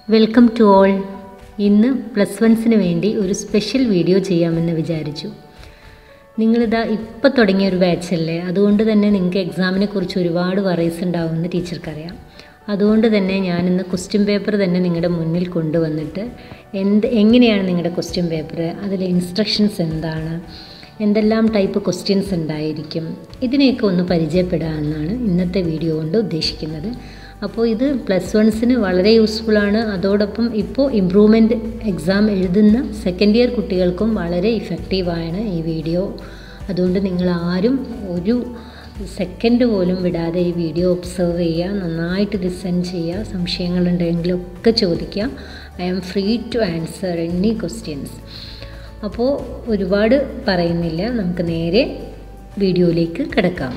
Welcome to all ഇന്ന് plus വൺസിന് വേണ്ടി ഒരു സ്പെഷ്യൽ വീഡിയോ ചെയ്യാമെന്ന് വിചാരിച്ചു നിങ്ങളിതാ ഇപ്പം തുടങ്ങിയ ഒരു ബാച്ചല്ലേ അതുകൊണ്ട് തന്നെ നിങ്ങൾക്ക് എക്സാമിനെ കുറിച്ച് ഒരുപാട് വറീസ് ഉണ്ടാവുമെന്ന് ടീച്ചർക്കറിയാം അതുകൊണ്ട് തന്നെ ഞാനിന്ന് ക്വസ്റ്റ്യൻ പേപ്പർ തന്നെ നിങ്ങളുടെ മുന്നിൽ കൊണ്ടുവന്നിട്ട് എന്ത് എങ്ങനെയാണ് നിങ്ങളുടെ ക്വസ്റ്റ്യൻ പേപ്പർ അതിലെ ഇൻസ്ട്രക്ഷൻസ് എന്താണ് എന്തെല്ലാം ടൈപ്പ് ക്വസ്റ്റ്യൻസ് ഉണ്ടായിരിക്കും ഇതിനെയൊക്കെ ഒന്ന് പരിചയപ്പെടുക എന്നാണ് ഇന്നത്തെ വീഡിയോ കൊണ്ട് ഉദ്ദേശിക്കുന്നത് അപ്പോൾ ഇത് പ്ലസ് വൺസിന് വളരെ യൂസ്ഫുള്ളാണ് അതോടൊപ്പം ഇപ്പോൾ ഇമ്പ്രൂവ്മെൻറ്റ് എക്സാം എഴുതുന്ന സെക്കൻഡ് ഇയർ കുട്ടികൾക്കും വളരെ ഇഫക്റ്റീവാണ് ഈ വീഡിയോ അതുകൊണ്ട് നിങ്ങൾ ആരും ഒരു സെക്കൻഡ് പോലും വിടാതെ ഈ വീഡിയോ ഒബ്സർവ് ചെയ്യുക നന്നായിട്ട് ലിസൺ ചെയ്യുക സംശയങ്ങളുണ്ടെങ്കിലൊക്കെ ചോദിക്കുക I am free to answer any questions അപ്പോൾ ഒരുപാട് പറയുന്നില്ല നമുക്ക് നേരെ വീഡിയോയിലേക്ക് കിടക്കാം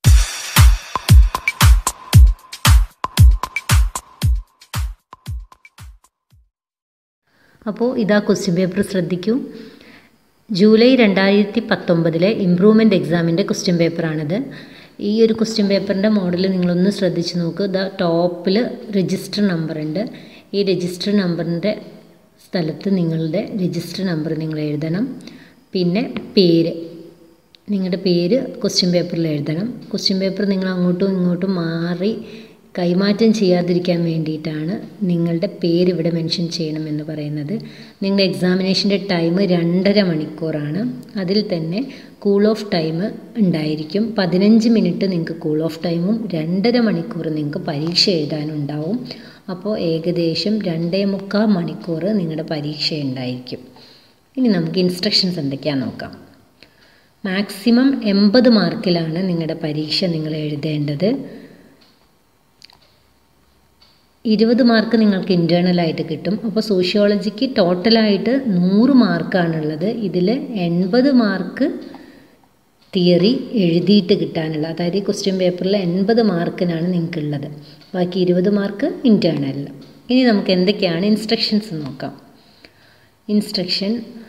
അപ്പോൾ ഇതാ ക്വസ്റ്റ്യൻ പേപ്പർ ശ്രദ്ധിക്കൂ ജൂലൈ രണ്ടായിരത്തി പത്തൊമ്പതിലെ ഇമ്പ്രൂവ്മെൻറ്റ് എക്സാമിൻ്റെ ക്വസ്റ്റ്യൻ പേപ്പറാണിത് ഈ ഒരു ക്വസ്റ്റ്യൻ പേപ്പറിൻ്റെ മോഡൽ നിങ്ങളൊന്ന് ശ്രദ്ധിച്ച് നോക്ക് ഇതാ ടോപ്പിൽ രജിസ്റ്റർ നമ്പർ ഉണ്ട് ഈ രജിസ്റ്റർ നമ്പറിൻ്റെ സ്ഥലത്ത് നിങ്ങളുടെ രജിസ്റ്റർ നമ്പർ നിങ്ങൾ എഴുതണം പിന്നെ പേര് നിങ്ങളുടെ പേര് ക്വസ്റ്റ്യൻ പേപ്പറിൽ എഴുതണം ക്വസ്റ്റ്യൻ പേപ്പർ നിങ്ങൾ അങ്ങോട്ടും ഇങ്ങോട്ടും മാറി കൈമാറ്റം ചെയ്യാതിരിക്കാൻ വേണ്ടിയിട്ടാണ് നിങ്ങളുടെ പേര് ഇവിടെ മെൻഷൻ ചെയ്യണമെന്ന് പറയുന്നത് നിങ്ങളുടെ എക്സാമിനേഷൻ്റെ ടൈം രണ്ടര മണിക്കൂറാണ് അതിൽ തന്നെ കൂൾ ഓഫ് ടൈം ഉണ്ടായിരിക്കും പതിനഞ്ച് മിനിറ്റ് നിങ്ങൾക്ക് കൂൾ ഓഫ് ടൈമും രണ്ടര മണിക്കൂർ നിങ്ങൾക്ക് പരീക്ഷ എഴുതാനുണ്ടാവും അപ്പോൾ ഏകദേശം രണ്ടേ മുക്കാൽ മണിക്കൂർ നിങ്ങളുടെ പരീക്ഷ ഉണ്ടായിരിക്കും ഇനി നമുക്ക് ഇൻസ്ട്രക്ഷൻസ് എന്തൊക്കെയാണെന്ന് നോക്കാം മാക്സിമം എൺപത് മാർക്കിലാണ് നിങ്ങളുടെ പരീക്ഷ നിങ്ങൾ എഴുതേണ്ടത് ഇരുപത് മാർക്ക് നിങ്ങൾക്ക് ഇൻറ്റേർണലായിട്ട് കിട്ടും അപ്പോൾ സോഷ്യോളജിക്ക് ടോട്ടലായിട്ട് നൂറ് മാർക്കാണുള്ളത് ഇതിൽ എൺപത് മാർക്ക് തിയറി എഴുതിയിട്ട് കിട്ടാനുള്ള അതായത് ഈ ക്വസ്റ്റ്യൻ പേപ്പറിൽ എൺപത് മാർക്കിനാണ് നിങ്ങൾക്കുള്ളത് ബാക്കി ഇരുപത് മാർക്ക് ഇൻറ്റേർണലിൽ ഇനി നമുക്ക് എന്തൊക്കെയാണ് ഇൻസ്ട്രക്ഷൻസ് നോക്കാം ഇൻസ്ട്രക്ഷൻ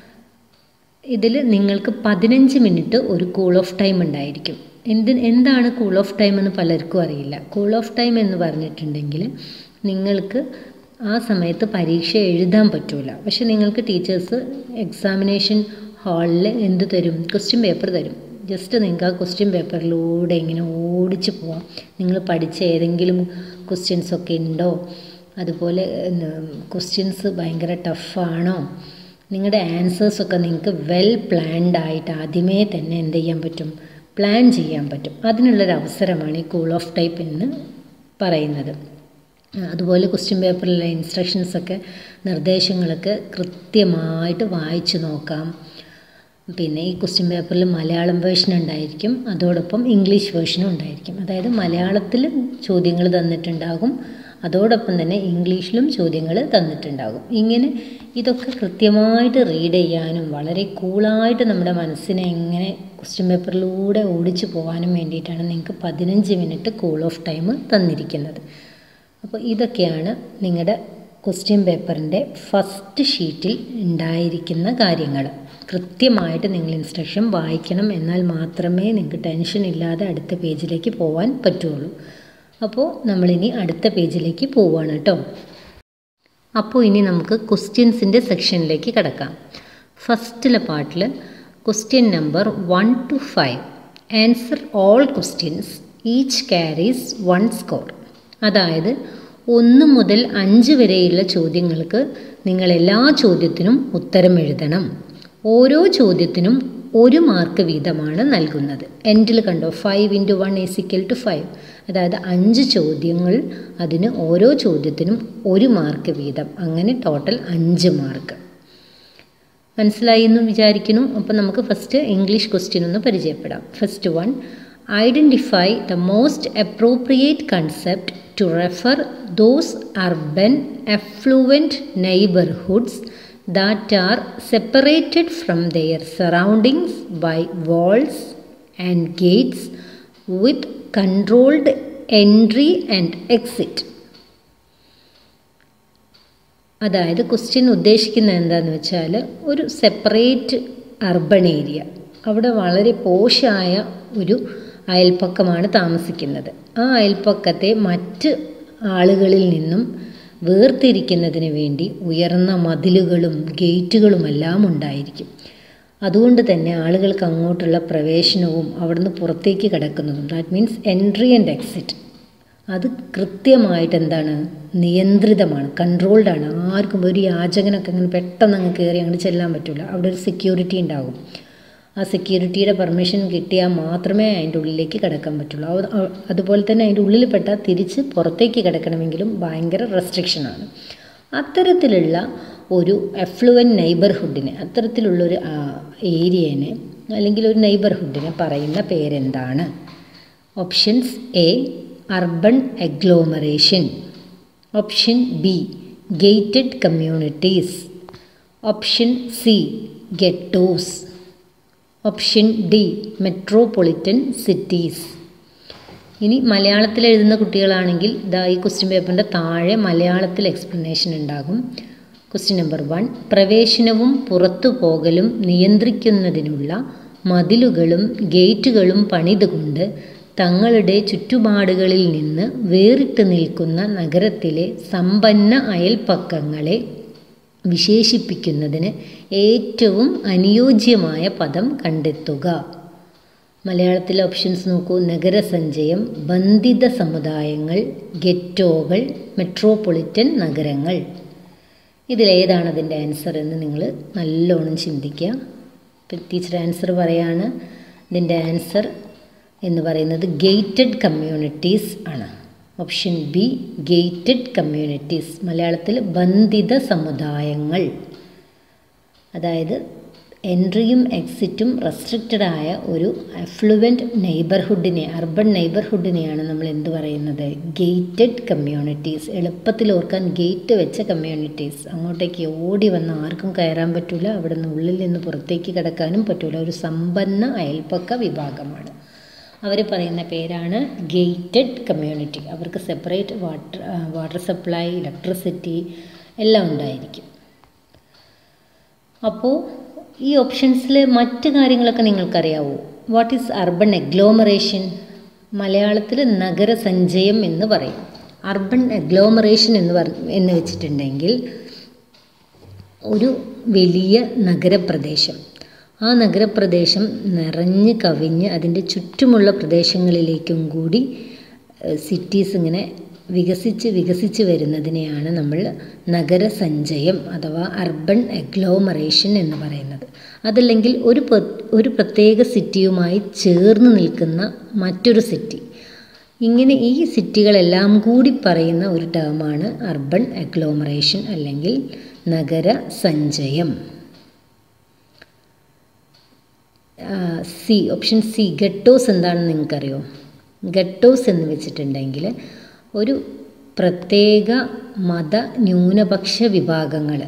ഇതിൽ നിങ്ങൾക്ക് പതിനഞ്ച് മിനിറ്റ് ഒരു കൂൾ ഓഫ് ടൈം ഉണ്ടായിരിക്കും എന്ത് എന്താണ് കൂൾ ഓഫ് ടൈം എന്ന് പലർക്കും അറിയില്ല കൂൾ ഓഫ് ടൈം എന്ന് പറഞ്ഞിട്ടുണ്ടെങ്കിൽ നിങ്ങൾക്ക് ആ സമയത്ത് പരീക്ഷ എഴുതാൻ പറ്റില്ല പക്ഷെ നിങ്ങൾക്ക് ടീച്ചേഴ്സ് എക്സാമിനേഷൻ ഹാളിൽ എന്ത് തരും ക്വസ്റ്റ്യൻ പേപ്പർ തരും ജസ്റ്റ് നിങ്ങൾക്ക് ആ ക്വസ്റ്റ്യൻ പേപ്പറിലൂടെ ഇങ്ങനെ ഓടിച്ച് പോവാം നിങ്ങൾ പഠിച്ച ഏതെങ്കിലും ക്വസ്റ്റ്യൻസ് ഒക്കെ ഉണ്ടോ അതുപോലെ ക്വസ്റ്റ്യൻസ് ഭയങ്കര ടഫാണോ നിങ്ങളുടെ ആൻസേഴ്സൊക്കെ നിങ്ങൾക്ക് വെൽ പ്ലാൻഡ് ആയിട്ട് ആദ്യമേ തന്നെ എന്ത് ചെയ്യാൻ പറ്റും പ്ലാൻ ചെയ്യാൻ പറ്റും അതിനുള്ളൊരു അവസരമാണ് ഈ കൂൾ ഓഫ് ടൈപ്പ് എന്ന് പറയുന്നത് അതുപോലെ ക്വസ്റ്റ്യൻ പേപ്പറിലെ ഇൻസ്ട്രക്ഷൻസൊക്കെ നിർദ്ദേശങ്ങളൊക്കെ കൃത്യമായിട്ട് വായിച്ചു നോക്കാം പിന്നെ ഈ ക്വസ്റ്റ്യൻ പേപ്പറിൽ മലയാളം വേർഷൻ ഉണ്ടായിരിക്കും അതോടൊപ്പം ഇംഗ്ലീഷ് വേർഷനും ഉണ്ടായിരിക്കും അതായത് മലയാളത്തിൽ ചോദ്യങ്ങൾ തന്നിട്ടുണ്ടാകും അതോടൊപ്പം തന്നെ ഇംഗ്ലീഷിലും ചോദ്യങ്ങൾ തന്നിട്ടുണ്ടാകും ഇങ്ങനെ ഇതൊക്കെ കൃത്യമായിട്ട് റീഡ് ചെയ്യാനും വളരെ കൂളായിട്ട് നമ്മുടെ മനസ്സിനെ ഇങ്ങനെ ക്വസ്റ്റ്യൻ പേപ്പറിലൂടെ ഓടിച്ചു പോകാനും വേണ്ടിയിട്ടാണ് നിങ്ങൾക്ക് പതിനഞ്ച് മിനിറ്റ് കൂൾ ഓഫ് ടൈം തന്നിരിക്കുന്നത് അപ്പോൾ ഇതൊക്കെയാണ് നിങ്ങളുടെ ക്വസ്റ്റ്യൻ പേപ്പറിൻ്റെ ഫസ്റ്റ് ഷീറ്റിൽ ഉണ്ടായിരിക്കുന്ന കാര്യങ്ങൾ കൃത്യമായിട്ട് നിങ്ങൾ ഇൻസ്ട്രക്ഷൻ വായിക്കണം എന്നാൽ മാത്രമേ നിങ്ങൾക്ക് ടെൻഷൻ ഇല്ലാതെ അടുത്ത പേജിലേക്ക് പോകാൻ പറ്റുള്ളൂ അപ്പോൾ നമ്മളിനി അടുത്ത പേജിലേക്ക് പോവുകയാണ് കേട്ടോ അപ്പോൾ ഇനി നമുക്ക് ക്വസ്റ്റ്യൻസിൻ്റെ സെക്ഷനിലേക്ക് കിടക്കാം ഫസ്റ്റിലെ പാർട്ടിൽ question number one two five answer all questions each carries one score അതായത് ഒന്ന് മുതൽ അഞ്ച് വരെയുള്ള ചോദ്യങ്ങൾക്ക് നിങ്ങൾ എല്ലാ ചോദ്യത്തിനും ഉത്തരം എഴുതണം ഓരോ ചോദ്യത്തിനും ഒരു മാർക്ക് വീതമാണ് നൽകുന്നത് എൻഡിൽ കണ്ടോ five into one is equal to five അതായത് അഞ്ച് ചോദ്യങ്ങൾ അതിന് ഓരോ ചോദ്യത്തിനും ഒരു മാർക്ക് വീതം അങ്ങനെ ടോട്ടൽ അഞ്ച് മാർക്ക് മനസ്സിലായി എന്ന് വിചാരിക്കുന്നു അപ്പോൾ നമുക്ക് ഫസ്റ്റ് ഇംഗ്ലീഷ് ക്വസ്റ്റ്യൻ ഒന്ന് പരിചയപ്പെടാം first one identify the most appropriate concept to refer those urban affluent neighbourhoods that are separated from their surroundings by walls and gates with controlled entry and exit. അതായത് question ഉദ്ദേശിക്കുന്നത് എന്താണെന്ന് വെച്ചാൽ ഒരു separate urban area അവിടെ വളരെ പോഷായ ഒരു അയൽപ്പക്കമാണ് താമസിക്കുന്നത് ആ അയൽപ്പക്കത്തെ മറ്റ് ആളുകളിൽ നിന്നും വേർതിരിക്കുന്നതിന് വേണ്ടി ഉയർന്ന മതിലുകളും ഗേറ്റുകളുമെല്ലാം ഉണ്ടായിരിക്കും അതുകൊണ്ട് തന്നെ ആളുകൾക്ക് അങ്ങോട്ടുള്ള പ്രവേശനവും അവിടുന്ന് പുറത്തേക്ക് കിടക്കുന്നതും that means entry and exit അത് കൃത്യമായിട്ട് എന്താണ് നിയന്ത്രിതമാണ് കൺട്രോൾഡ് ആണ് ആർക്കും ഒരു യാചകനൊക്കെ അങ്ങനെ പെട്ടെന്ന് അങ്ങ് കയറി അങ്ങോട്ട് ചെല്ലാൻ പറ്റില്ല അവിടെ ഒരു സെക്യൂരിറ്റി ഉണ്ടാകും ആ സെക്യൂരിറ്റിയുടെ പെർമിഷൻ കിട്ടിയാൽ മാത്രമേ അതിൻ്റെ ഉള്ളിലേക്ക് കിടക്കാൻ പറ്റുള്ളൂ അതുപോലെ തന്നെ അതിൻ്റെ ഉള്ളിൽ പെട്ടാൽ തിരിച്ച് പുറത്തേക്ക് കിടക്കണമെങ്കിലും ഭയങ്കര റെസ്ട്രിക്ഷനാണ് അത്തരത്തിലുള്ള ഒരു എഫ്ലുവൻ നെയ്ബർഹുഡിനെ അത്തരത്തിലുള്ളൊരു ഏരിയനെ അല്ലെങ്കിൽ ഒരു നെയ്ബർഹുഡിനെ പറയുന്ന പേരെന്താണ് options A urban agglomeration option B gated communities option C ghettos option D metropolitan cities ഇനി മലയാളത്തിൽ എഴുതുന്ന കുട്ടികളാണെങ്കിൽ ഇതാ ഈ ക്വസ്റ്റ്യൻ പേപ്പറിൻ്റെ താഴെ മലയാളത്തിൽ എക്സ്പ്ലനേഷൻ ഉണ്ടാകും ക്വസ്റ്റ്യൻ നമ്പർ വൺ പ്രവേശനവും പുറത്തു പോകലും നിയന്ത്രിക്കുന്നതിനുള്ള മതിലുകളും ഗേറ്റുകളും പണിതുകൊണ്ട് തങ്ങളുടെ ചുറ്റുപാടുകളിൽ നിന്ന് വേറിട്ട് നിൽക്കുന്ന നഗരത്തിലെ സമ്പന്ന അയൽപ്പക്കങ്ങളെ വിശേഷിപ്പിക്കുന്നതിന് ഏറ്റവും അനുയോജ്യമായ പദം കണ്ടെത്തുക മലയാളത്തിലെ ഓപ്ഷൻസ് നോക്കൂ നഗരസഞ്ചയം ബന്ധിത സമുദായങ്ങൾ ഗെറ്റോകൾ മെട്രോപൊളിറ്റൻ നഗരങ്ങൾ ഇതിലേതാണ് അതിൻ്റെ ആൻസർ എന്ന് നിങ്ങൾ നല്ലോണം ചിന്തിക്കുക ടീച്ചർ ആൻസർ പറയാണ് ഇതിൻ്റെ ആൻസർ എന്ന് പറയുന്നത് ഗേറ്റഡ് കമ്മ്യൂണിറ്റീസ് ആണ് ഓപ്ഷൻ ബി ഗേറ്റഡ് കമ്മ്യൂണിറ്റീസ് മലയാളത്തിൽ ബന്ധിത സമുദായങ്ങൾ അതായത് എൻട്രിയും എക്സിറ്റും റെസ്ട്രിക്റ്റഡ് ആയ ഒരു അഫ്ലുവൻറ്റ് നെയ്ബർഹുഡിനെ അർബൻ നെയ്ബർഹുഡിനെയാണ് നമ്മൾ എന്ത് പറയുന്നത് ഗേറ്റഡ് കമ്മ്യൂണിറ്റീസ് എളുപ്പത്തിൽ ഓർക്കാൻ ഗേറ്റ് വെച്ച കമ്മ്യൂണിറ്റീസ് അങ്ങോട്ടേക്ക് ഓടി വന്ന് ആർക്കും കയറാൻ പറ്റില്ല അവിടെ നിന്ന് ഉള്ളിൽ നിന്ന് പുറത്തേക്ക് കിടക്കാനും പറ്റില്ല ഒരു സമ്പന്ന അയൽപ്പക്ക വിഭാഗമാണ് അവർ പറയുന്ന പേരാണ് ഗേറ്റഡ് കമ്മ്യൂണിറ്റി അവർക്ക് separate water water supply electricity എല്ലാം ഉണ്ടായിരിക്കും അപ്പോൾ ഈ ഓപ്ഷൻസിൽ മറ്റ് കാര്യങ്ങളൊക്കെ നിങ്ങൾക്കറിയാവോ വാട്ട് ഈസ് അർബൻ എഗ്ലോമറേഷൻ മലയാളത്തിൽ നഗരസഞ്ചയം എന്ന് പറയും അർബൻ എഗ്ലോമറേഷൻ എന്ന് പറ എന്ന് വെച്ചിട്ടുണ്ടെങ്കിൽ ഒരു വലിയ നഗരപ്രദേശം ആ നഗരപ്രദേശം നിറഞ്ഞ് കവിഞ്ഞ് അതിൻ്റെ ചുറ്റുമുള്ള പ്രദേശങ്ങളിലേക്കും കൂടി സിറ്റീസ് ഇങ്ങനെ വികസിച്ച് വികസിച്ച് വരുന്നതിനെയാണ് നമ്മൾ നഗരസഞ്ചയം അഥവാ അർബൻ എഗ്ലോമറേഷൻ എന്ന് പറയുന്നത് അതല്ലെങ്കിൽ ഒരു ഒരു പ്രത്യേക സിറ്റിയുമായി ചേർന്ന് നിൽക്കുന്ന മറ്റൊരു സിറ്റി ഇങ്ങനെ ഈ സിറ്റികളെല്ലാം കൂടി പറയുന്ന ഒരു ടേമാണ് അർബൻ എഗ്ലോമറേഷൻ അല്ലെങ്കിൽ നഗരസഞ്ചയം സി ഓപ്ഷൻ സി ഗട്ടോസ് എന്താണെന്ന് നിങ്ങൾക്കറിയോ ഗട്ടോസ് എന്ന് വെച്ചിട്ടുണ്ടെങ്കിൽ ഒരു പ്രത്യേക മത ന്യൂനപക്ഷ വിഭാഗങ്ങൾ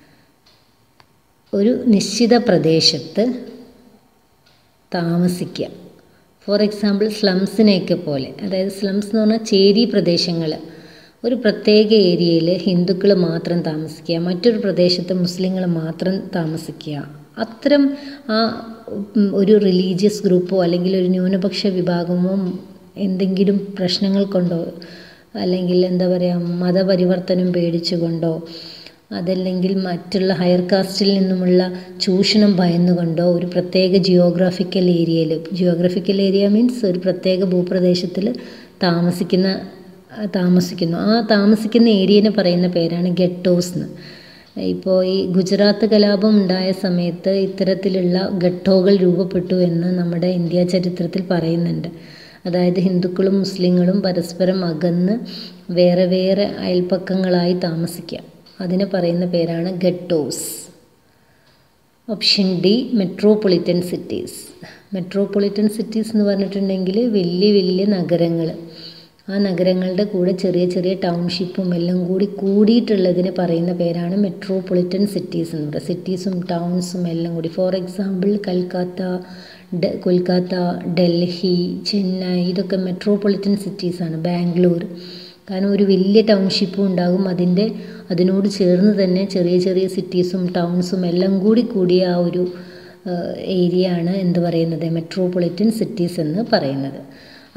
ഒരു നിശ്ചിത പ്രദേശത്ത് താമസിക്കുക ഫോർ എക്സാമ്പിൾ സ്ലംസിനെയൊക്കെ പോലെ അതായത് സ്ലംസ് എന്ന് പറഞ്ഞാൽ ചേരി പ്രദേശങ്ങൾ ഒരു പ്രത്യേക ഏരിയയിൽ ഹിന്ദുക്കൾ മാത്രം താമസിക്കുക മറ്റൊരു പ്രദേശത്ത് മുസ്ലിങ്ങൾ മാത്രം താമസിക്കുക അത്തരം ആ ഒരു റിലീജിയസ് ഗ്രൂപ്പോ അല്ലെങ്കിൽ ഒരു ന്യൂനപക്ഷ വിഭാഗമോ എന്തെങ്കിലും പ്രശ്നങ്ങൾ കൊണ്ടോ അല്ലെങ്കിൽ എന്താ പറയുക മതപരിവർത്തനം പേടിച്ചുകൊണ്ടോ അതല്ലെങ്കിൽ മറ്റുള്ള ഹയർ കാസ്റ്റിൽ നിന്നുമുള്ള ചൂഷണം ഭയന്നുകൊണ്ടോ ഒരു പ്രത്യേക ജിയോഗ്രാഫിക്കൽ ഏരിയയിൽ ജിയോഗ്രാഫിക്കൽ ഏരിയ മീൻസ് ഒരു പ്രത്യേക ഭൂപ്രദേശത്തിൽ താമസിക്കുന്ന താമസിക്കുന്നു ആ താമസിക്കുന്ന ഏരിയനെ പറയുന്ന പേരാണ് ഗെട്ടോസ് എന്ന് ഇപ്പോൾ ഈ ഗുജറാത്ത് കലാപം ഉണ്ടായ സമയത്ത് ഇത്തരത്തിലുള്ള ഘട്ടോകൾ രൂപപ്പെട്ടു എന്ന് നമ്മുടെ ഇന്ത്യ ചരിത്രത്തിൽ പറയുന്നുണ്ട് അതായത് ഹിന്ദുക്കളും മുസ്ലിങ്ങളും പരസ്പരം അകന്ന് വേറെ വേറെ അയൽപ്പക്കങ്ങളായി താമസിക്കുക അതിന് പറയുന്ന പേരാണ് ghettos option D metropolitan cities metropolitan cities എന്ന് പറഞ്ഞിട്ടുണ്ടെങ്കിൽ വലിയ വലിയ നഗരങ്ങൾ ആ നഗരങ്ങളുടെ കൂടെ ചെറിയ ചെറിയ ടൗൺഷിപ്പും എല്ലാം കൂടി കൂടിയിട്ടുള്ളതിന് പറയുന്ന പേരാണ് മെട്രോപൊളിറ്റൻ സിറ്റീസ് എന്ന് പറയുക സിറ്റീസും ടൗൺസും എല്ലാം കൂടി ഫോർ എക്സാമ്പിൾ കൽക്കത്ത കൊൽക്കത്ത ഡൽഹി ചെന്നൈ ഇതൊക്കെ മെട്രോപൊളിറ്റൻ സിറ്റീസാണ് ബാംഗ്ലൂർ കാരണം ഒരു വലിയ ടൗൺഷിപ്പും ഉണ്ടാകും അതിൻ്റെ അതിനോട് ചേർന്ന് തന്നെ ചെറിയ ചെറിയ സിറ്റീസും ടൗൺസും എല്ലാം കൂടി കൂടിയ ആ ഒരു ഏരിയ ആണ് എന്ത് പറയുന്നത് മെട്രോപൊളിറ്റൻ സിറ്റീസ് എന്ന് പറയുന്നത്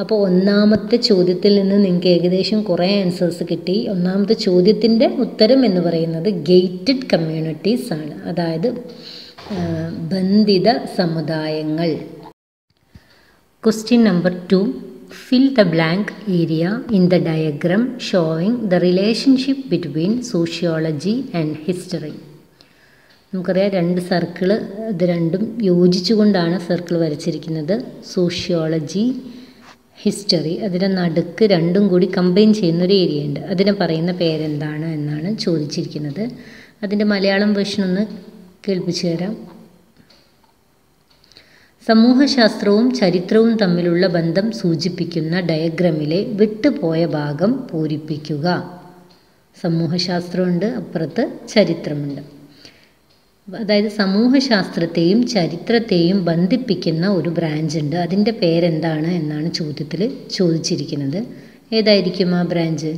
അപ്പോൾ ഒന്നാമത്തെ ചോദ്യത്തിൽ നിന്ന് നിങ്ങൾക്ക് ഏകദേശം കുറേ ആൻസേഴ്സ് കിട്ടി ഒന്നാമത്തെ ചോദ്യത്തിൻ്റെ ഉത്തരം എന്ന് പറയുന്നത് ഗേറ്റഡ് കമ്മ്യൂണിറ്റീസ് ആണ് അതായത് ബന്ധിത സമുദായങ്ങൾ question number two fill the blank area in the diagram showing the relationship between sociology and history നമുക്കറിയാം രണ്ട് സർക്കിള് ഇത് രണ്ടും യോജിച്ചുകൊണ്ടാണ് സർക്കിൾ വരച്ചിരിക്കുന്നത് സോഷ്യോളജി ഹിസ്റ്ററി അതിൻ്റെ നടുക്ക് രണ്ടും കൂടി കമ്പൈൻ ചെയ്യുന്ന ഒരു ഏരിയ ഉണ്ട് അതിനെ പറയുന്ന പേരെന്താണ് എന്നാണ് ചോദിച്ചിരിക്കുന്നത് അതിൻ്റെ മലയാളം വേർഷൻ ഒന്ന് കേൾപ്പിച്ചു തരാം സമൂഹശാസ്ത്രവും ചരിത്രവും തമ്മിലുള്ള ബന്ധം സൂചിപ്പിക്കുന്ന ഡയഗ്രമിലെ വിട്ടുപോയ ഭാഗം പൂരിപ്പിക്കുക സമൂഹശാസ്ത്രമുണ്ട് അപ്പുറത്ത് ചരിത്രമുണ്ട് അതായത് സമൂഹശാസ്ത്രത്തെയും ചരിത്രത്തെയും ബന്ധിപ്പിക്കുന്ന ഒരു ബ്രാഞ്ച് ഉണ്ട് അതിൻ്റെ പേരെന്താണ് എന്നാണ് ചോദ്യത്തിൽ ചോദിച്ചിരിക്കുന്നത് ഏതായിരിക്കും ആ branch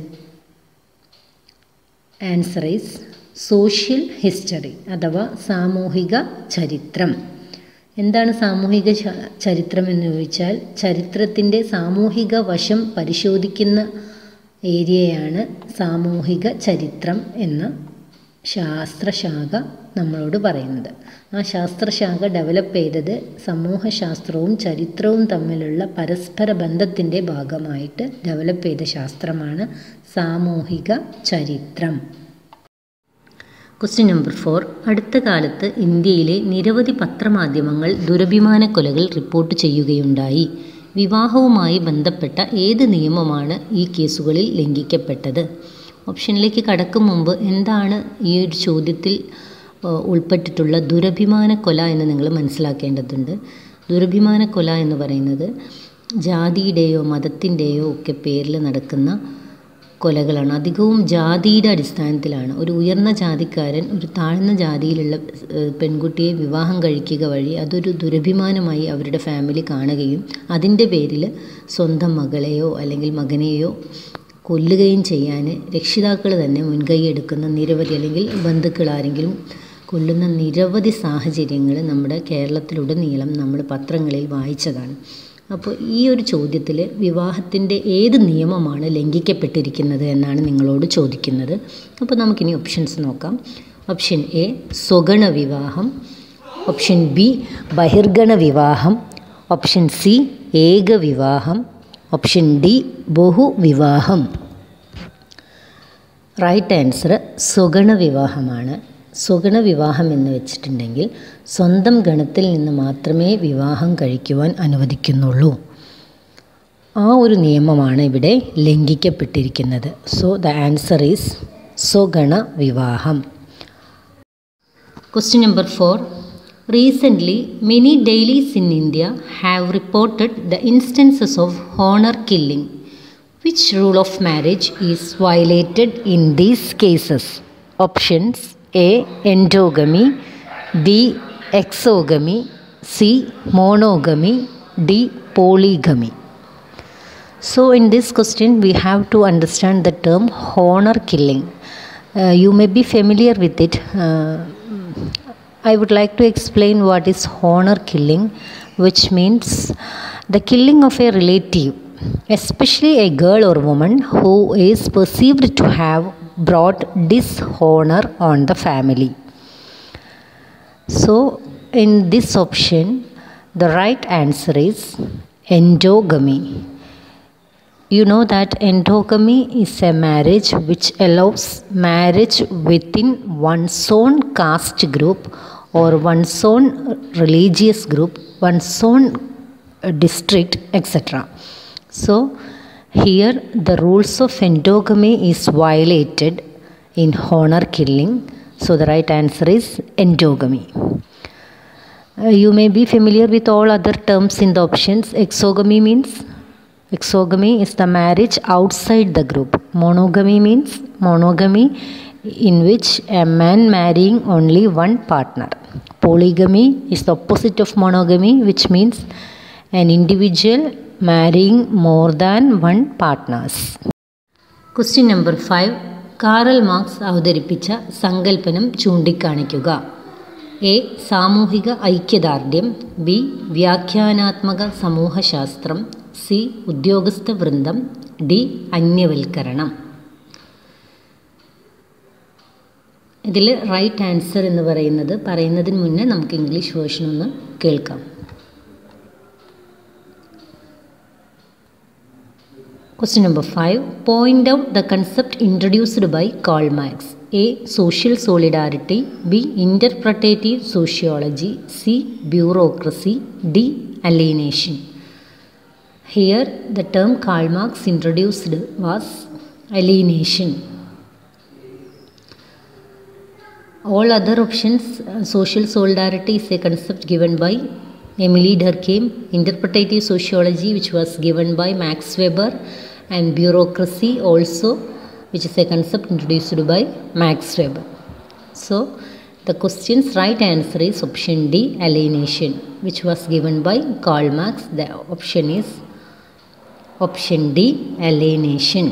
answer is social history അഥവാ സാമൂഹിക ചരിത്രം എന്താണ് സാമൂഹിക ചരിത്രം എന്ന് ചോദിച്ചാൽ ചരിത്രത്തിൻ്റെ സാമൂഹിക വശം പരിശോധിക്കുന്ന ഏരിയയാണ് സാമൂഹിക ചരിത്രം എന്ന ശാസ്ത്രശാഖ നമ്മളോട് പറയുന്നത് ആ ശാസ്ത്രശാഖ ഡെവലപ്പ് ചെയ്തത് സമൂഹശാസ്ത്രവും ചരിത്രവും തമ്മിലുള്ള പരസ്പര ബന്ധത്തിൻ്റെ ഭാഗമായിട്ട് ഡെവലപ്പ് ചെയ്ത ശാസ്ത്രമാണ് സാമൂഹിക ചരിത്രം ക്വസ്റ്റ്യൻ നമ്പർ ഫോർ അടുത്ത കാലത്ത് ഇന്ത്യയിലെ നിരവധി പത്രമാധ്യമങ്ങൾ ദുരഭിമാന കൊലകൾ റിപ്പോർട്ട് ചെയ്യുകയുണ്ടായി വിവാഹവുമായി ബന്ധപ്പെട്ട ഏത് നിയമമാണ് ഈ കേസുകളിൽ ലംഘിക്കപ്പെട്ടത് ഓപ്ഷനിലേക്ക് കടക്കും മുമ്പ് എന്താണ് ഈ ഒരു ചോദ്യത്തിൽ ഉൾപ്പെട്ടിട്ടുള്ള ദുരഭിമാന കൊല എന്ന് നിങ്ങൾ മനസ്സിലാക്കേണ്ടതുണ്ട് ദുരഭിമാന കൊല എന്ന് പറയുന്നത് ജാതിയുടെയോ മതത്തിൻ്റെയോ ഒക്കെ പേരിൽ നടക്കുന്ന കൊലകളാണ് അധികവും ജാതിയുടെ അടിസ്ഥാനത്തിലാണ് ഒരു ഉയർന്ന ജാതിക്കാരൻ ഒരു താഴ്ന്ന ജാതിയിലുള്ള പെൺകുട്ടിയെ വിവാഹം കഴിക്കുക വഴി അതൊരു ദുരഭിമാനമായി അവരുടെ ഫാമിലി കാണുകയും അതിൻ്റെ പേരിൽ സ്വന്തം മകളെയോ അല്ലെങ്കിൽ മകനെയോ കൊല്ലുകയും ചെയ്യാൻ രക്ഷിതാക്കൾ തന്നെ മുൻകൈ എടുക്കുന്ന നിരവധി അല്ലെങ്കിൽ ബന്ധുക്കൾ ആരെങ്കിലും കൊല്ലുന്ന നിരവധി സാഹചര്യങ്ങൾ നമ്മുടെ കേരളത്തിലുടനീളം നമ്മൾ പത്രങ്ങളിൽ വായിച്ചതാണ് അപ്പോൾ ഈ ഒരു ചോദ്യത്തിൽ വിവാഹത്തിൻ്റെ ഏത് നിയമമാണ് ലംഘിക്കപ്പെട്ടിരിക്കുന്നത് എന്നാണ് നിങ്ങളോട് ചോദിക്കുന്നത് അപ്പോൾ നമുക്കിനി ഓപ്ഷൻസ് നോക്കാം ഓപ്ഷൻ എ സ്വഗണ വിവാഹം ഓപ്ഷൻ ബി ബഹിർഗണ വിവാഹം ഓപ്ഷൻ സി ഏകവിവാഹം ഓപ്ഷൻ ഡി ബഹുവിവാഹം റൈറ്റ് ആൻസർ സ്വഗണ വിവാഹമാണ് സ്വഗണ വിവാഹം എന്ന് വെച്ചിട്ടുണ്ടെങ്കിൽ സ്വന്തം ഗണത്തിൽ നിന്ന് മാത്രമേ വിവാഹം കഴിക്കുവാൻ അനുവദിക്കുന്നുള്ളൂ ആ ഒരു നിയമമാണ് ഇവിടെ ലംഘിക്കപ്പെട്ടിരിക്കുന്നത് സോ ദ ആൻസർ ഈസ് സ്വഗണ വിവാഹം question number four recently many dailies in India have reported the instances of honour killing which rule of marriage is violated in these cases options A endogamy B exogamy C monogamy D polygamy So in this question we have to understand the term honor killing. Uh, you may be familiar with it. Uh, I would like to explain what is honor killing, which means the killing of a relative, especially a girl or woman who is perceived to have brought dishonor on the family. So in this option, the right answer is endogamy. You know that endogamy is a marriage which allows marriage within one's own caste group or one's own religious group, one's own district, etc. So here the rules of endogamy is violated in honor killing. So the right answer is endogamy. Uh, you may be familiar with all other terms in the options. Exogamy means exogamy is the marriage outside the group. Monogamy means monogamy in which a man marrying only one partner. Polygamy is the opposite of monogamy, which means an individual marrying more than one partners. Question number five Karl Marx അവതരിപ്പിച്ച സങ്കല്പനം ചൂണ്ടിക്കാണിക്കുക A സാമൂഹിക ഐക്യദാർഢ്യം B വ്യാഖ്യാനാത്മക സമൂഹശാസ്ത്രം C ഉദ്യോഗസ്ഥ വൃന്ദം D അന്യവൽക്കരണം ഇതിൽ right answer എന്ന് പറയുന്നത് പറയുന്നതിന് മുന്നേ നമുക്ക് ഇംഗ്ലീഷ് വേർഷൻ ഒന്ന് കേൾക്കാം Question number 5. Point out the concept introduced by Karl Marx. A. Social solidarity. B. Interpretative sociology. C. Bureaucracy. D. Alienation. Here, the term Karl Marx introduced was alienation. All other options, uh, social solidarity is a concept given by Emily Durkheim, interpretative sociology, which was given by Max Weber, and bureaucracy also, which is a concept introduced by Max Weber. So, the question's right answer is option D, alienation, which was given by Karl Marx. The option is option D, alienation.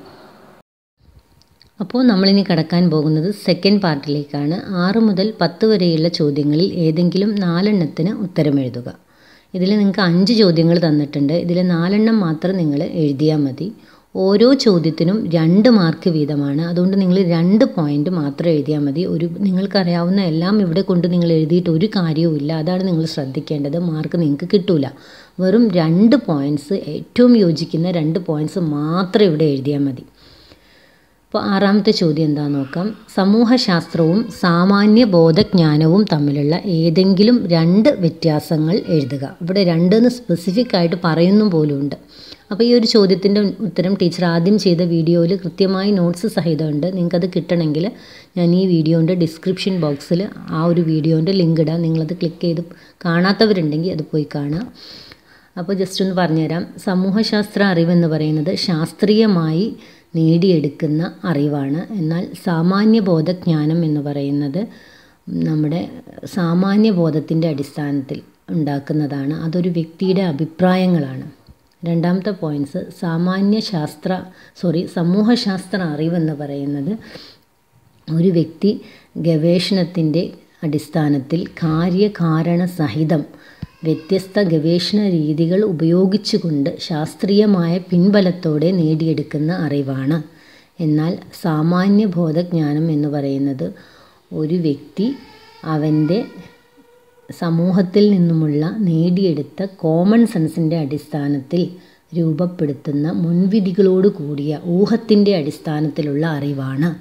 അപ്പോൾ നമ്മളിനി കടക്കാൻ പോകുന്നത് second പാർട്ടിലേക്കാണ് ആറ് മുതൽ പത്ത് വരെയുള്ള ചോദ്യങ്ങളിൽ ഏതെങ്കിലും നാലെണ്ണത്തിന് ഉത്തരം എഴുതുക ഇതിൽ നിങ്ങൾക്ക് അഞ്ച് ചോദ്യങ്ങൾ തന്നിട്ടുണ്ട് ഇതിൽ നാലെണ്ണം മാത്രം നിങ്ങൾ എഴുതിയാൽ മതി ഓരോ ചോദ്യത്തിനും രണ്ട് മാർക്ക് വീതമാണ് അതുകൊണ്ട് നിങ്ങൾ രണ്ട് പോയിന്റ് മാത്രം എഴുതിയാൽ മതി ഒരു നിങ്ങൾക്കറിയാവുന്ന എല്ലാം ഇവിടെ കൊണ്ട് നിങ്ങൾ എഴുതിയിട്ട് ഒരു കാര്യവുമില്ല അതാണ് നിങ്ങൾ ശ്രദ്ധിക്കേണ്ടത് മാർക്ക് നിങ്ങൾക്ക് കിട്ടൂല വെറും രണ്ട് പോയിൻറ്റ്സ് ഏറ്റവും യോജിക്കുന്ന രണ്ട് പോയിൻറ്റ്സ് മാത്രം ഇവിടെ എഴുതിയാൽ മതി അപ്പോൾ ആറാമത്തെ ചോദ്യം എന്താണെന്ന് നോക്കാം സമൂഹശാസ്ത്രവും സാമാന്യ ബോധജ്ഞാനവും തമ്മിലുള്ള ഏതെങ്കിലും രണ്ട് വ്യത്യാസങ്ങൾ എഴുതുക ഇവിടെ രണ്ടെന്ന് സ്പെസിഫിക് ആയിട്ട് പറയുന്നു പോലുമുണ്ട് അപ്പോൾ ഈ ഒരു ചോദ്യത്തിൻ്റെ ഉത്തരം ടീച്ചർ ആദ്യം ചെയ്ത വീഡിയോയിൽ കൃത്യമായി നോട്ട്സ് സഹിതമുണ്ട് നിങ്ങൾക്കത് കിട്ടണമെങ്കിൽ ഞാൻ ഈ വീഡിയോൻ്റെ ഡിസ്ക്രിപ്ഷൻ ബോക്സിൽ ആ ഒരു വീഡിയോൻ്റെ ലിങ്ക് ഇടാം നിങ്ങളത് ക്ലിക്ക് ചെയ്ത് കാണാത്തവരുണ്ടെങ്കിൽ അത് പോയി കാണുക അപ്പോൾ ജസ്റ്റ് ഒന്ന് പറഞ്ഞുതരാം സമൂഹശാസ്ത്ര അറിവെന്ന് പറയുന്നത് ശാസ്ത്രീയമായി നേടിയെടുക്കുന്ന അറിവാണ് എന്നാൽ സാമാന്യ ബോധജ്ഞാനം എന്ന് പറയുന്നത് നമ്മുടെ സാമാന്യ ബോധത്തിൻ്റെ അടിസ്ഥാനത്തിൽ ഉണ്ടാക്കുന്നതാണ് അതൊരു വ്യക്തിയുടെ അഭിപ്രായങ്ങളാണ് രണ്ടാമത്തെ പോയിൻറ്റ്സ് സാമാന്യ ശാസ്ത്ര സോറി സമൂഹശാസ്ത്ര അറിവെന്ന് പറയുന്നത് ഒരു വ്യക്തി ഗവേഷണത്തിൻ്റെ അടിസ്ഥാനത്തിൽ കാര്യകാരണ സഹിതം വ്യത്യസ്ത ഗവേഷണ രീതികൾ ഉപയോഗിച്ചുകൊണ്ട് ശാസ്ത്രീയമായ പിൻബലത്തോടെ നേടിയെടുക്കുന്ന അറിവാണ് എന്നാൽ സാമാന്യ ബോധജ്ഞാനം എന്ന് പറയുന്നത് ഒരു വ്യക്തി അവൻ്റെ സമൂഹത്തിൽ നിന്നുമുള്ള നേടിയെടുത്ത കോമൺ സെൻസിൻ്റെ അടിസ്ഥാനത്തിൽ രൂപപ്പെടുത്തുന്ന മുൻവിധികളോട് കൂടിയ ഊഹത്തിൻ്റെ അടിസ്ഥാനത്തിലുള്ള അറിവാണ്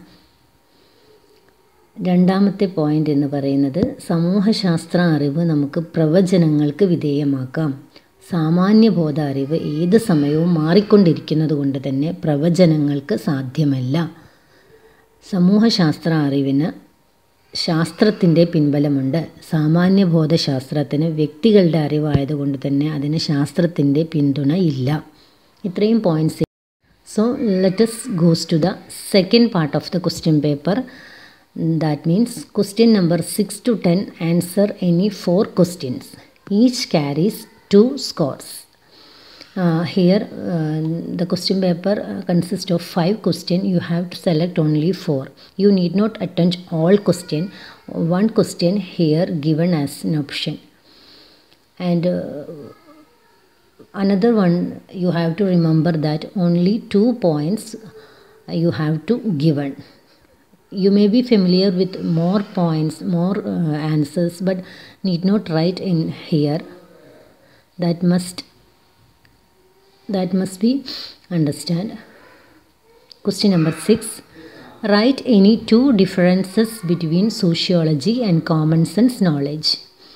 രണ്ടാമത്തെ പോയിന്റ് എന്ന് പറയുന്നത് സമൂഹശാസ്ത്ര അറിവ് നമുക്ക് പ്രവചനങ്ങൾക്ക് വിധേയമാക്കാം സാമാന്യബോധ അറിവ് ഏത് സമയവും മാറിക്കൊണ്ടിരിക്കുന്നത് കൊണ്ട് തന്നെ പ്രവചനങ്ങൾക്ക് സാധ്യമല്ല സമൂഹശാസ്ത്ര അറിവിന് ശാസ്ത്രത്തിൻ്റെ പിൻബലമുണ്ട് സാമാന്യബോധശാസ്ത്രത്തിന് വ്യക്തികളുടെ അറിവായതുകൊണ്ട് തന്നെ അതിന് ശാസ്ത്രത്തിൻ്റെ പിന്തുണ ഇല്ല ഇത്രയും points so let's goes to the second part of the question paper that means question number 6 to 10 answer any four questions each carries two scores uh, here uh, the question paper uh, consists of five question you have to select only four you need not attempt all question one question here given as an option and another one you have to remember that only two points you have to given you may be familiar with more points more uh, answers but need not write in here that must that must be understand question number 6 write any two differences between sociology and common sense knowledge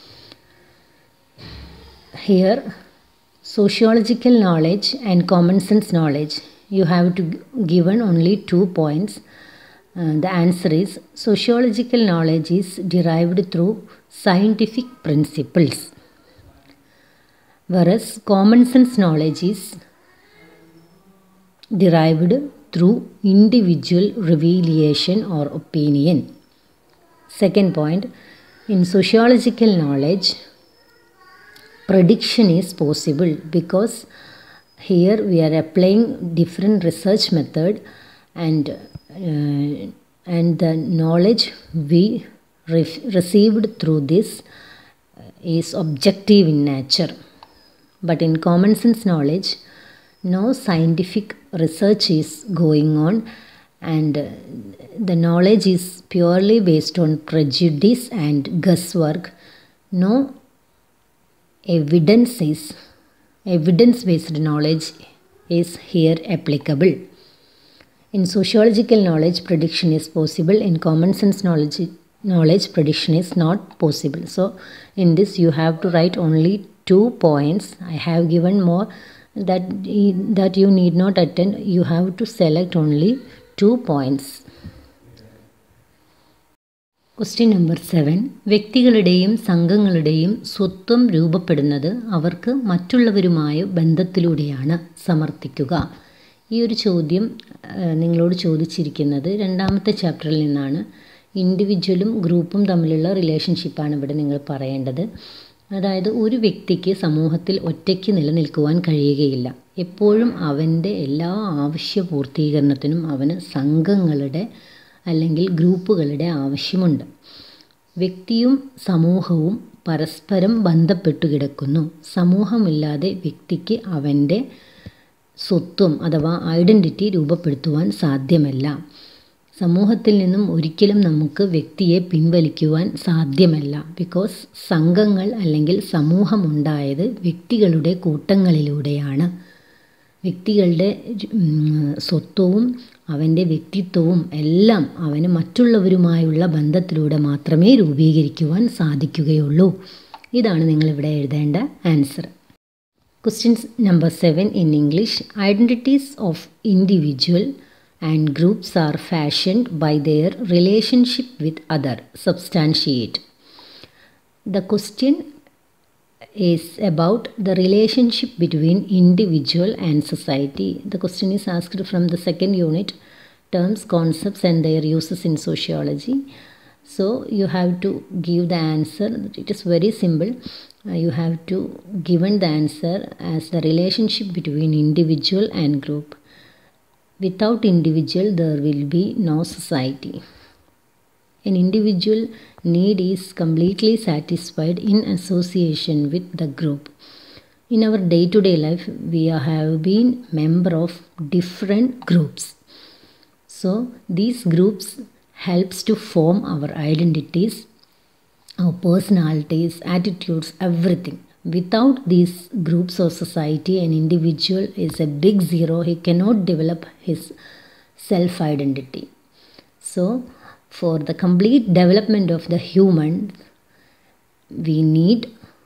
here sociological knowledge and common sense knowledge you have to given only two points uh, the answer is sociological knowledge is derived through scientific principles, whereas common sense knowledge is derived through individual revelation or opinion. Second point in sociological knowledge, prediction is possible because here we are applying different research method and uh, and the knowledge we re- received through this is objective in nature But in common sense knowledge, no scientific research is going on, and uh, the knowledge is purely based on prejudice and guesswork. No evidence is evidence based knowledge is here applicable. In sociological knowledge, prediction is possible. In common sense knowledge, knowledge prediction is not possible. So, in this, you have to write only two points. I have given more that that you need not attend. You have to select only two points. Question number seven വ്യക്തികളുടെയും സംഘങ്ങളുടെയും സ്വത്വം രൂപപ്പെടുന്നത് അവർക്ക് മറ്റുള്ളവരുമായ ബന്ധത്തിലൂടെയാണ് സമർത്ഥിക്കുക ഈ ഒരു ചോദ്യം നിങ്ങളോട് ചോദിച്ചിരിക്കുന്നത് രണ്ടാമത്തെ ചാപ്റ്ററിൽ നിന്നാണ് ഇൻഡിവിജ്വലും ഗ്രൂപ്പും തമ്മിലുള്ള റിലേഷൻഷിപ്പാണ് ഇവിടെ നിങ്ങൾ പറയേണ്ടത് അതായത് ഒരു വ്യക്തിക്ക് സമൂഹത്തിൽ ഒറ്റയ്ക്ക് നിലനിൽക്കുവാൻ കഴിയുകയില്ല എപ്പോഴും അവൻ്റെ എല്ലാ ആവശ്യ പൂർത്തീകരണത്തിനും അവന് സംഘങ്ങളുടെ അല്ലെങ്കിൽ ഗ്രൂപ്പുകളുടെ ആവശ്യമുണ്ട് വ്യക്തിയും സമൂഹവും പരസ്പരം ബന്ധപ്പെട്ടു കിടക്കുന്നു സമൂഹമില്ലാതെ വ്യക്തിക്ക് അവൻ്റെ സ്വത്വം അഥവാ ഐഡൻറ്റിറ്റി രൂപപ്പെടുത്തുവാൻ സാധ്യമല്ല സമൂഹത്തിൽ നിന്നും ഒരിക്കലും നമുക്ക് വ്യക്തിയെ പിൻവലിക്കുവാൻ സാധ്യമല്ല ബിക്കോസ് സംഘങ്ങൾ അല്ലെങ്കിൽ സമൂഹമുണ്ടായത് വ്യക്തികളുടെ കൂട്ടങ്ങളിലൂടെയാണ് വ്യക്തികളുടെ സ്വത്വവും അവൻ്റെ വ്യക്തിത്വവും എല്ലാം അവന് മറ്റുള്ളവരുമായുള്ള ബന്ധത്തിലൂടെ മാത്രമേ രൂപീകരിക്കുവാൻ സാധിക്കുകയുള്ളൂ ഇതാണ് നിങ്ങളിവിടെ എഴുതേണ്ട answer questions number seven in English identities of individual and groups are fashioned by their relationship with other substantiate the question is about the relationship between individual and society. The question is asked from the second unit terms, concepts, and their uses in sociology. So you have to give the answer. It is very simple. Uh, you have to given the answer as the relationship between individual and group. Without individual, there will be no society. An individual need is completely satisfied in association with the group. In our day to day life, we have been member of different groups. So these groups helps to form our identities, our personalities, attitudes, everything. Without these groups or society, an individual is a big zero. He cannot develop his self identity. So for the complete development of the human we need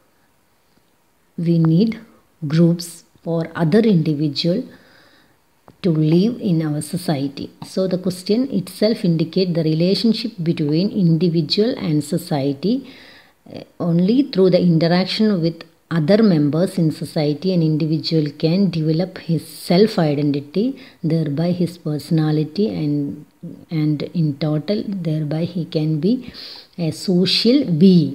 we need groups or other individual to live in our society so the question itself indicate the relationship between individual and society uh, only through the interaction with other members in society an individual can develop his self identity thereby his personality and and in total thereby he can be a social being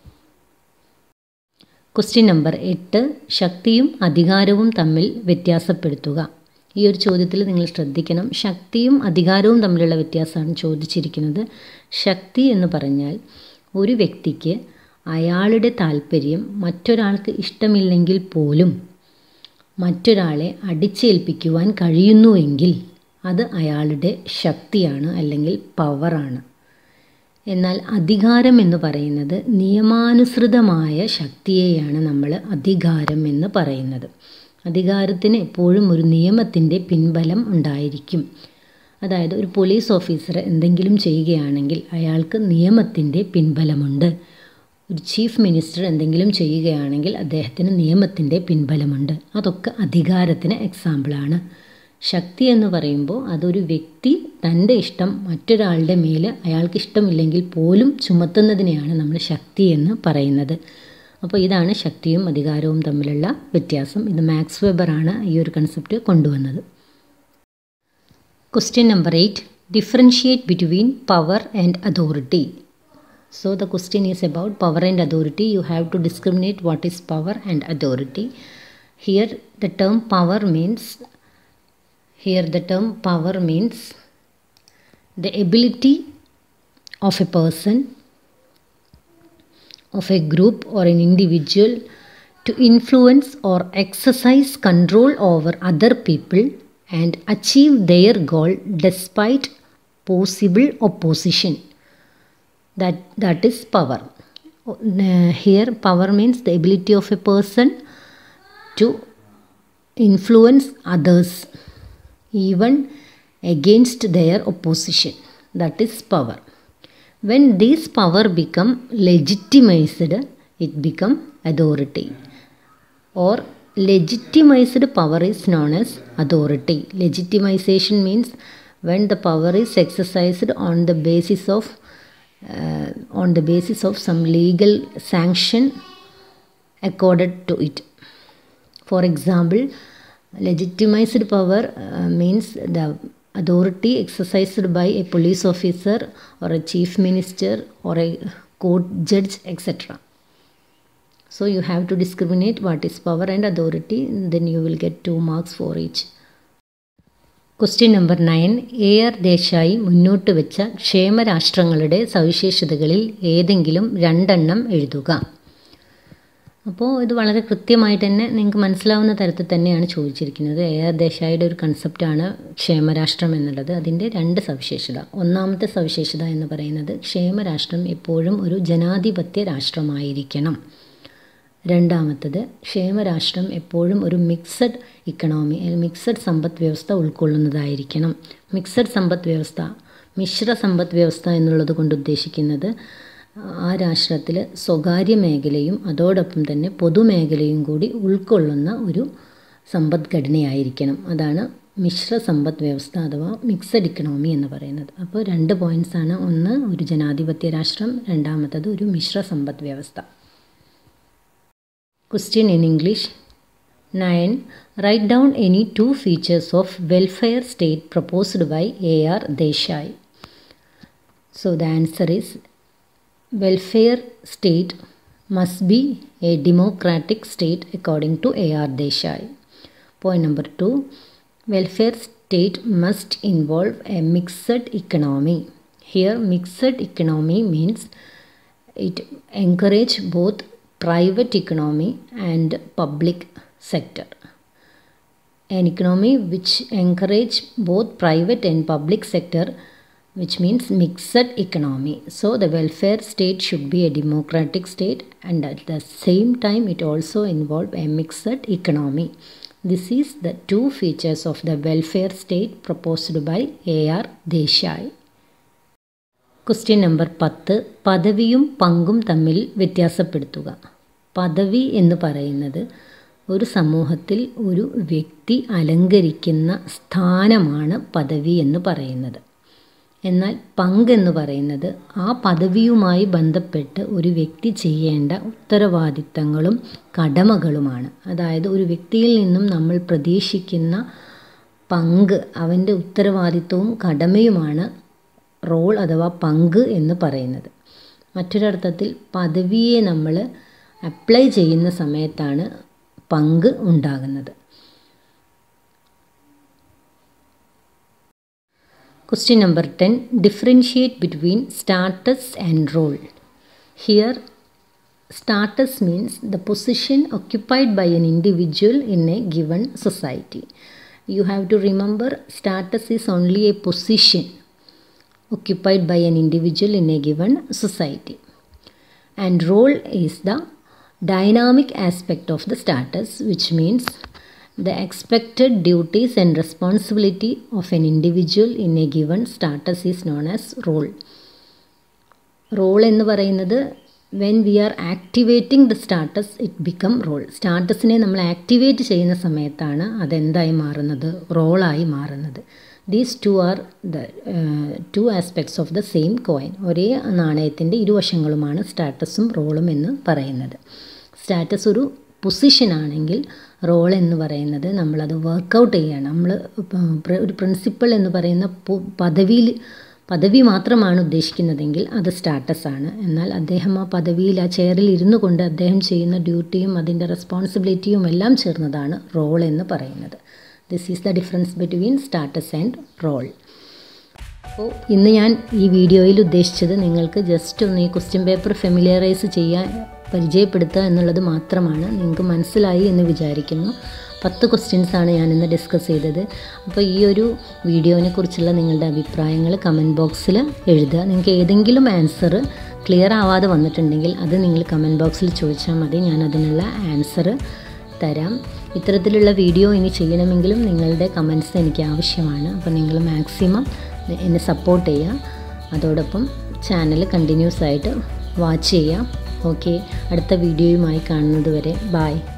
question number എട്ട് ശക്തിയും അധികാരവും തമ്മിൽ വ്യത്യാസപ്പെടുത്തുക ഈ ഒരു ചോദ്യത്തിൽ നിങ്ങൾ ശ്രദ്ധിക്കണം ശക്തിയും അധികാരവും തമ്മിലുള്ള വ്യത്യാസമാണ് ചോദിച്ചിരിക്കുന്നത് ശക്തി എന്ന് പറഞ്ഞാൽ ഒരു വ്യക്തിക്ക് അയാളുടെ താല്പര്യം മറ്റൊരാൾക്ക് ഇഷ്ടമില്ലെങ്കിൽ പോലും മറ്റൊരാളെ അടിച്ചേൽപ്പിക്കുവാൻ കഴിയുന്നുവെങ്കിൽ അത് അയാളുടെ ശക്തിയാണ് അല്ലെങ്കിൽ പവറാണ് എന്നാൽ അധികാരം എന്ന് പറയുന്നത് നിയമാനുസൃതമായ ശക്തിയെയാണ് നമ്മൾ അധികാരം എന്ന് പറയുന്നത് അധികാരത്തിന് എപ്പോഴും ഒരു നിയമത്തിൻ്റെ പിൻബലം ഉണ്ടായിരിക്കും അതായത് ഒരു പോലീസ് ഓഫീസർ എന്തെങ്കിലും ചെയ്യുകയാണെങ്കിൽ അയാൾക്ക് നിയമത്തിൻ്റെ പിൻബലമുണ്ട് ഒരു ചീഫ് മിനിസ്റ്റർ എന്തെങ്കിലും ചെയ്യുകയാണെങ്കിൽ അദ്ദേഹത്തിന് നിയമത്തിൻ്റെ പിൻബലമുണ്ട് അതൊക്കെ അധികാരത്തിന് എക്സാമ്പിളാണ് ശക്തി എന്ന് പറയുമ്പോൾ അതൊരു വ്യക്തി തൻ്റെ ഇഷ്ടം മറ്റൊരാളുടെ മേൽ അയാൾക്ക് ഇഷ്ടമില്ലെങ്കിൽ പോലും ചുമത്തുന്നതിനെയാണ് നമ്മൾ ശക്തി എന്ന് പറയുന്നത് അപ്പോൾ ഇതാണ് ശക്തിയും അധികാരവും തമ്മിലുള്ള വ്യത്യാസം ഇത് മാക്സ് വെബറാണ് ഈ ഒരു കൺസെപ്റ്റ് കൊണ്ടുവന്നത് question number eight differentiate between power and authority So the question is about power and authority. You have to discriminate what is power and authority. Here the term power means here the term power means the ability of a person of a group or an individual to influence or exercise control over other people and achieve their goal despite possible opposition. That, that is power. Uh, here, power means the ability of a person to influence others even against their opposition. That is power. When this power become legitimized, it become authority. Or legitimized power is known as authority. Legitimization means when the power is exercised on the basis of uh, on the basis of some legal sanction accorded to it. For example, legitimized power uh, means the authority exercised by a police officer or a chief minister or a court judge, etc. So you have to discriminate what is power and authority, then you will get two marks for each. Question number nine A R Desai മുന്നോട്ട് വെച്ച ക്ഷേമരാഷ്ട്രങ്ങളുടെ സവിശേഷതകളിൽ ഏതെങ്കിലും രണ്ടെണ്ണം എഴുതുക അപ്പോൾ ഇത് വളരെ കൃത്യമായിട്ട് തന്നെ നിങ്ങൾക്ക് മനസ്സിലാവുന്ന തരത്തിൽ തന്നെയാണ് ചോദിച്ചിരിക്കുന്നത് എ ആർ ദേശായിയുടെ ഒരു കൺസെപ്റ്റാണ് ക്ഷേമരാഷ്ട്രം എന്നുള്ളത് അതിൻ്റെ രണ്ട് സവിശേഷത ഒന്നാമത്തെ സവിശേഷത എന്ന് പറയുന്നത് ക്ഷേമരാഷ്ട്രം എപ്പോഴും ഒരു ജനാധിപത്യ രാഷ്ട്രമായിരിക്കണം രണ്ടാമത്തത് ക്ഷേമരാഷ്ട്രം എപ്പോഴും ഒരു മിക്സഡ് ഇക്കണോമി മിക്സഡ് സമ്പദ് വ്യവസ്ഥ ഉൾക്കൊള്ളുന്നതായിരിക്കണം മിക്സഡ് സമ്പദ് വ്യവസ്ഥ മിശ്ര സമ്പദ് വ്യവസ്ഥ എന്നുള്ളത് കൊണ്ട് ഉദ്ദേശിക്കുന്നത് ആ രാഷ്ട്രത്തിൽ സ്വകാര്യ മേഖലയും അതോടൊപ്പം തന്നെ പൊതുമേഖലയും കൂടി ഉൾക്കൊള്ളുന്ന ഒരു സമ്പദ്ഘടനയായിരിക്കണം അതാണ് മിശ്ര സമ്പദ് വ്യവസ്ഥ അഥവാ മിക്സഡ് ഇക്കണോമി എന്ന് പറയുന്നത് അപ്പോൾ രണ്ട് പോയിൻറ്റ്സ് ആണ് ഒന്ന് ഒരു ജനാധിപത്യ രാഷ്ട്രം രണ്ടാമത്തത് ഒരു മിശ്ര സമ്പദ് വ്യവസ്ഥ Question in English 9. Write down any two features of welfare state proposed by A.R. Deshai. So the answer is welfare state must be a democratic state according to A.R. Deshai. Point number 2. Welfare state must involve a mixed economy. Here mixed economy means it encourage both private economy and public sector. An economy which encourage both private and public sector which means mixed economy. So the welfare state should be a democratic state and at the same time it also involve a mixed economy. This is the two features of the welfare state proposed by A.R. Deshai. Question number പത്ത് പദവിയും പങ്കും തമ്മിൽ വ്യത്യാസപ്പെടുത്തുക പദവി എന്ന് പറയുന്നത് ഒരു സമൂഹത്തിൽ ഒരു വ്യക്തി അലങ്കരിക്കുന്ന സ്ഥാനമാണ് പദവി എന്ന് പറയുന്നത് എന്നാൽ പങ്ക് എന്ന് പറയുന്നത് ആ പദവിയുമായി ബന്ധപ്പെട്ട് ഒരു വ്യക്തി ചെയ്യേണ്ട ഉത്തരവാദിത്തങ്ങളും കടമകളുമാണ് അതായത് ഒരു വ്യക്തിയിൽ നിന്നും നമ്മൾ പ്രതീക്ഷിക്കുന്ന പങ്ക് അവൻ്റെ ഉത്തരവാദിത്വവും കടമയുമാണ് റോൾ അഥവാ പങ്ക് എന്ന് പറയുന്നത് മറ്റൊരർത്ഥത്തിൽ പദവിയെ നമ്മൾ അപ്ലൈ ചെയ്യുന്ന സമയത്താണ് പങ്ക് ഉണ്ടാകുന്നത് question number ten differentiate between status and role here status means the position occupied by an individual in a given society you have to remember status is only a position occupied by an individual in a given society. And role is the dynamic aspect of the status, which means the expected duties and responsibility of an individual in a given status is known as role. Role എന്ന് പറയുന്നത് when we are activating the status it become role സ്റ്റാറ്റസിനെ നമ്മൾ activate ചെയ്യുന്ന സമയത്താണ് അതെന്തായി മാറുന്നത് റോളായി മാറുന്നത് these two are the two aspects of the same coin ഒരേ നാണയത്തിൻ്റെ ഇരുവശങ്ങളുമാണ് സ്റ്റാറ്റസും റോളും എന്ന് പറയുന്നത് സ്റ്റാറ്റസ് ഒരു പൊസിഷനാണെങ്കിൽ റോൾ എന്ന് പറയുന്നത് നമ്മളത് വർക്കൗട്ട് ചെയ്യുകയാണ് നമ്മൾ ഒരു പ്രിൻസിപ്പൾ എന്ന് പറയുന്ന പദവിയിൽ പദവി മാത്രമാണ് ഉദ്ദേശിക്കുന്നതെങ്കിൽ അത് സ്റ്റാറ്റസ് ആണ് എന്നാൽ അദ്ദേഹം ആ പദവിയിൽ ആ ചെയറിൽ ഇരുന്നു കൊണ്ട് അദ്ദേഹം ചെയ്യുന്ന ഡ്യൂട്ടിയും അതിൻ്റെ റെസ്പോൺസിബിലിറ്റിയും എല്ലാം ചേർന്നതാണ് റോൾ എന്ന് പറയുന്നത് this is the difference between status and role അപ്പോൾ ഇന്ന് ഞാൻ ഈ വീഡിയോയിൽ ഉദ്ദേശിച്ചത് നിങ്ങൾക്ക് ജസ്റ്റ് ഒന്ന് ഈ ക്വസ്റ്റ്യൻ പേപ്പർ ഫെമിലിയറൈസ് ചെയ്യാൻ പരിചയപ്പെടുത്തുക എന്നുള്ളത് മാത്രമാണ് നിങ്ങൾക്ക് മനസ്സിലായി എന്ന് വിചാരിക്കുന്നു പത്ത് ക്വസ്റ്റ്യൻസാണ് ഞാൻ ഇന്ന് ഡിസ്കസ് ചെയ്തത് അപ്പോൾ ഈ ഒരു വീഡിയോനെ കുറിച്ചുള്ള നിങ്ങളുടെ അഭിപ്രായങ്ങൾ കമൻറ്റ് ബോക്സിൽ എഴുതുക നിങ്ങൾക്ക് ഏതെങ്കിലും ആൻസർ ക്ലിയർ ആവാതെ വന്നിട്ടുണ്ടെങ്കിൽ അത് നിങ്ങൾ കമൻറ്റ് ബോക്സിൽ ചോദിച്ചാൽ മതി ഞാൻ അതിനുള്ള ആൻസർ തരാം ഇത്തരത്തിലുള്ള വീഡിയോ ഇനി ചെയ്യണമെങ്കിലും നിങ്ങളുടെ കമൻറ്റ്സ് എനിക്ക് ആവശ്യമാണ് അപ്പോൾ നിങ്ങൾ മാക്സിമം എന്നെ സപ്പോർട്ട് ചെയ്യുക അതോടൊപ്പം ചാനൽ കണ്ടിന്യൂസ് ആയിട്ട് വാച്ച് ചെയ്യുക ഓക്കെ അടുത്ത വീഡിയോയുമായി കാണുന്നത് വരെ ബായ്